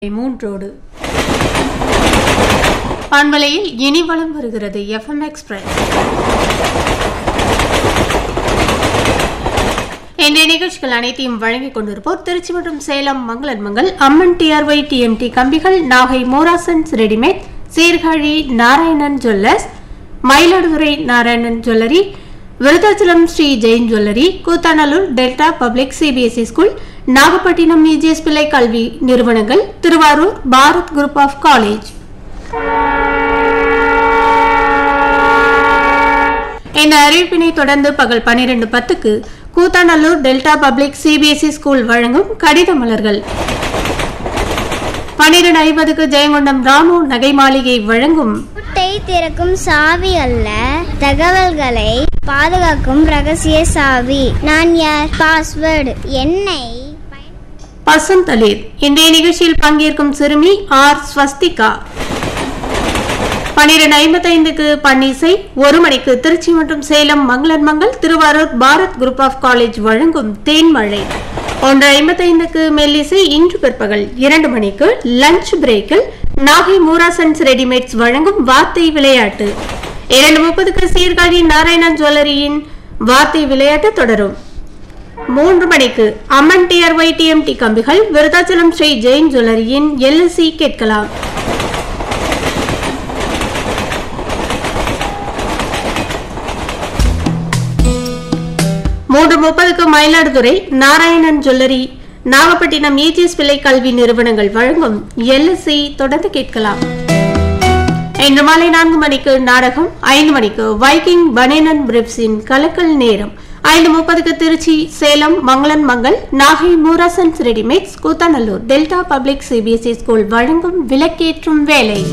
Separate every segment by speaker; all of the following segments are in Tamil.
Speaker 1: மூன்றோடு பண்பலையில் இனி வலம் வருகிறது எஃப்எம் எக்ஸ்பிரஸ் இன்றைய நிகழ்ச்சிகள் அனைத்தையும் வழங்கிக் கொண்டிருப்போர் திருச்சி மற்றும் சேலம் மங்களன் மங்கள் அம்மன் டிஆர்ஒய் டிஎம்டி கம்பிகள் Nagai Morasons readymade Sirkazhi Narayanan jewellers Mayiladuthurai Narayanan jewellery Virudhachalam Sri Jain jewellery Koothanallur delta public CBSE school Nagapattinam EGS Pillai கல்வி நிறுவனங்கள் Thiruvarur Bharat group of college இந்த அறிவிப்பினை தொடர்ந்து பகல் பனிரெண்டு பத்துக்கு Koothanallur delta public CBSE school வழங்கும் கடித மலர்கள் பனிரெண்டு ஐம்பதுக்கு ஜெயங்கொண்டம் ராமு நகை மாளிகை வழங்கும்
Speaker 2: பூட்டை திறக்கும் சாவி அல்ல தகவல்களை பாதுகாக்கும் ரகசிய சாவி நான் யார் பாஸ்வேர்டு என்னை
Speaker 1: பசுந்தளிர் இன்றைய நிகழ்ச்சியில் பங்கேற்கும் சிறுமி ஆர் ஸ்வஸ்திகா பனிரெண்டு ஐம்பத்தைந்துக்கு பன்னிசை ஒரு மணிக்கு திருச்சி மற்றும் சேலம் மங்களன் Mangal Thiruvarur Bharat group of college வழங்கும் தேன்மழை ஒன்று ஐம்பத்தைந்துக்கு மெல்லிசை இன்று பிற்பகல் இரண்டு மணிக்கு லஞ்ச் பிரேக்கில் நாகை மூராசன்ஸ் ரெடிமேட்ஸ் வழங்கும் வார்த்தை விளையாட்டு இரண்டு முப்பதுக்கு சீர்காழி நாராயணன் ஜுவல்லரியின் வார்த்தை விளையாட்டு தொடரும் மூன்று மணிக்கு அம்மன் டிஆர்ஒய் டிஎம்டி கம்பிகள் விருதாச்சலம் ஸ்ரீ ஜெயின் ஜுவல்லரியின் எல்எஸ்சி கேட்கலாம் மூன்று முப்பதுக்கு மயிலாடுதுறை நாராயணன் ஜுவல்லரி நாகப்பட்டினம் இஜிஎஸ் பிள்ளை கல்வி நிறுவனங்கள் வழங்கும் எல்எஸ்சி தொடர்ந்து கேட்கலாம் இன்று மாலை நான்கு மணிக்கு நாடகம் ஐந்து மணிக்கு வைக்கிங் பனேனன் பிரிப்ஸின் கலக்கல் நேரம் ஐந்து முப்பதுக்கு திருச்சி சேலம் மங்களன் Mangal Nagai Moorasons readymades Koothanallur delta public CBSE school வழங்கும் விளக்கேற்றும் வேலை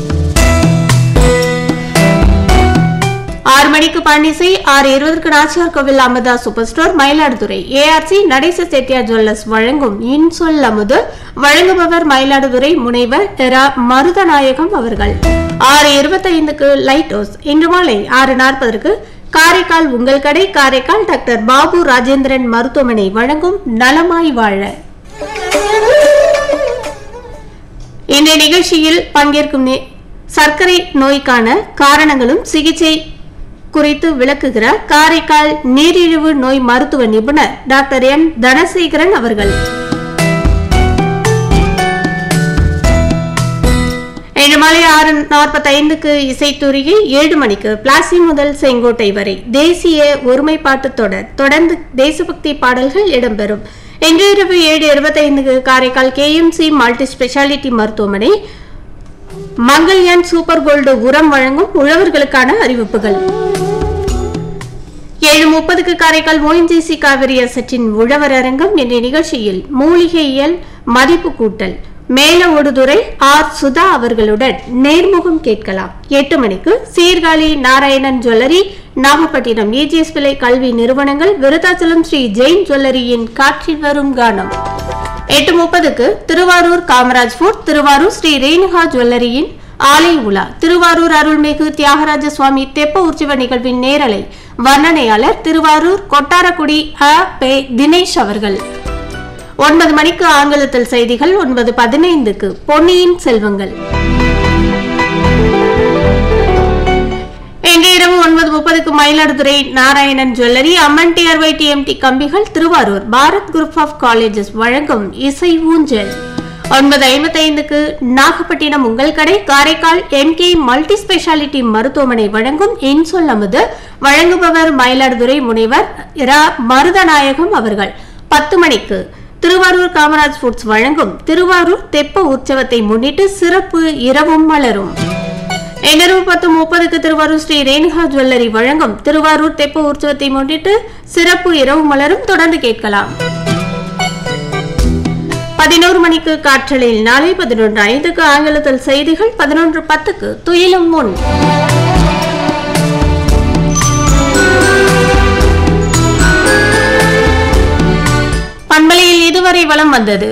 Speaker 1: ஆறு மணிக்கு பழனிசை ஆறு இருபதற்கு Nachiyar Kovil Amudha super store Mayiladuthurai ARC Natesa Chettiar jewellers வழங்கும் இன்சொல் அமுது வழங்குபவர் மயிலாடுதுறை முனைவர் இரா மருதநாயகம் அவர்கள் ஆறு இருபத்தைந்துக்கு லைட் ஹவுஸ் இன்று மாலை ஆறு நாற்பதற்கு காரைக்கால் உங்கள் கடை காரைக்கால் டாக்டர் பாபு ராஜேந்திரன் மருத்துவமனை வழங்கும் நலமாய் வாழ இந்த நிகழ்ச்சியில் பங்கேற்கும் நே- சர்க்கரை நோய்க்கான காரணங்களும் சிகிச்சை குறித்து விளக்குகிறார் காரைக்கால் நீரிழிவு நோய் மருத்துவ நிபுணர் டாக்டர் எம் தனசேகரன் அவர்கள் இன்று மாலை ஆறு நாற்பத்தைந்துக்கு இசைத்துறையை ஏழு மணிக்கு பிளாசி முதல் செங்கோட்டை வரை தேசிய ஒருமைப்பாட்டு தொடர் தொடர்ந்து தேசபக்தி பாடல்கள் இடம்பெறும் இன்று இரவு ஏழு இருபத்தைந்துக்கு காரைக்கால் கேஎம்சி மல்டி ஸ்பெஷாலிட்டி மருத்துவமனை மங்கள்யான் சூப்பர் கோல்டு உரம் வழங்கும் உழவர்களுக்கான அறிவிப்புகள் ஏழு முப்பதுக்கு காரைக்கால் ஓஎன்ஜிசி காவிரி அசட்டின் உழவர் அரங்கம் என்ற நிகழ்ச்சியில் மூலிகையியல் மதிப்பு கூட்டல் மேல ஒடுதுறை ஆர் சுதா அவர்களுடன் நேர்முகம் கேட்கலாம் எட்டு மணிக்கு சீர்காழி நாராயணன் ஜுவல்லரி நாகப்பட்டினம் ஏஜிஎஸ் பிள்ளை கல்வி நிறுவனங்கள் விருதாச்சலம் ஸ்ரீ ஜெயின் ஜுவல்லரியின் காற்றில் வரும் கானம் எட்டு முப்பதுக்கு திருவாரூர் காமராஜ் ஃபுட் திருவாரூர் ஸ்ரீ ரேணுகா ஜுவல்லரியின் ஆலை உலா திருவாரூர் அருள்மிகு தியாகராஜ சுவாமி தெப்ப உற்சவ நிகழ்வின் நேரலை வர்ணனையாளர் திருவாரூர் கொட்டாரக்குடி அ பே தினேஷ் அவர்கள் ஒன்பது மணிக்கு ஆங்கிலத்தில் செய்திகள் ஒன்பது பதினைந்துக்கு பொன்னியின் செல்வங்கள் இன்று இரவு ஒன்பது முப்பதுக்கு Mayiladuthurai Narayanan jewellery Amman TRY TMT கம்பிகள் Thiruvarur Bharat group of colleges வழங்கும் இசை ஊஞ்சல் ஒன்பது ஐம்பத்தைந்துக்கு நாகப்பட்டினம் உங்கள் கடை காரைக்கால் எம்கே மல்டி ஸ்பெஷாலிட்டி மருத்துவமனை வழங்கும் இன்சொல் அமுது வழங்குபவர் மயிலாடுதுறை முனைவர் இரா மருதநாயகம் அவர்கள் பத்து மணிக்கு திருவாரூர் காமராஜ் ஃபுட்ஸ் வழங்கும் திருவாரூர் தெப்ப உற்சவத்தை முன்னிட்டு சிறப்பு இரவும் மலரும் இரவு பத்து முப்பதுக்கு திருவாரூர் ஸ்ரீ ரேணுகா ஜுவல்லரி வழங்கும் திருவாரூர் தெப்ப உற்சவத்தை முன்னிட்டு சிறப்பு இரவு மலரும் தொடர்ந்து கேட்கலாம் பதினோரு மணிக்கு காற்றலில் நாளை பதினொன்று ஐந்துக்கு ஆங்கிலத்தில் செய்திகள் பதினொன்று பத்துக்கு துயிலும் முன் பண்பலையில் இதுவரை வலம் வந்தது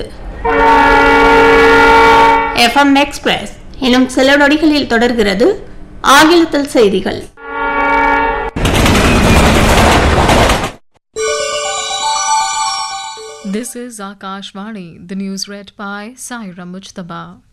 Speaker 1: எஃப்எம் எக்ஸ்பிரஸ் இன்னும் சில நொடிகளில் தொடர்கிறது ஆங்கிலத்தில் செய்திகள்
Speaker 3: This is Akashvani, the news read by Saira Mujtaba.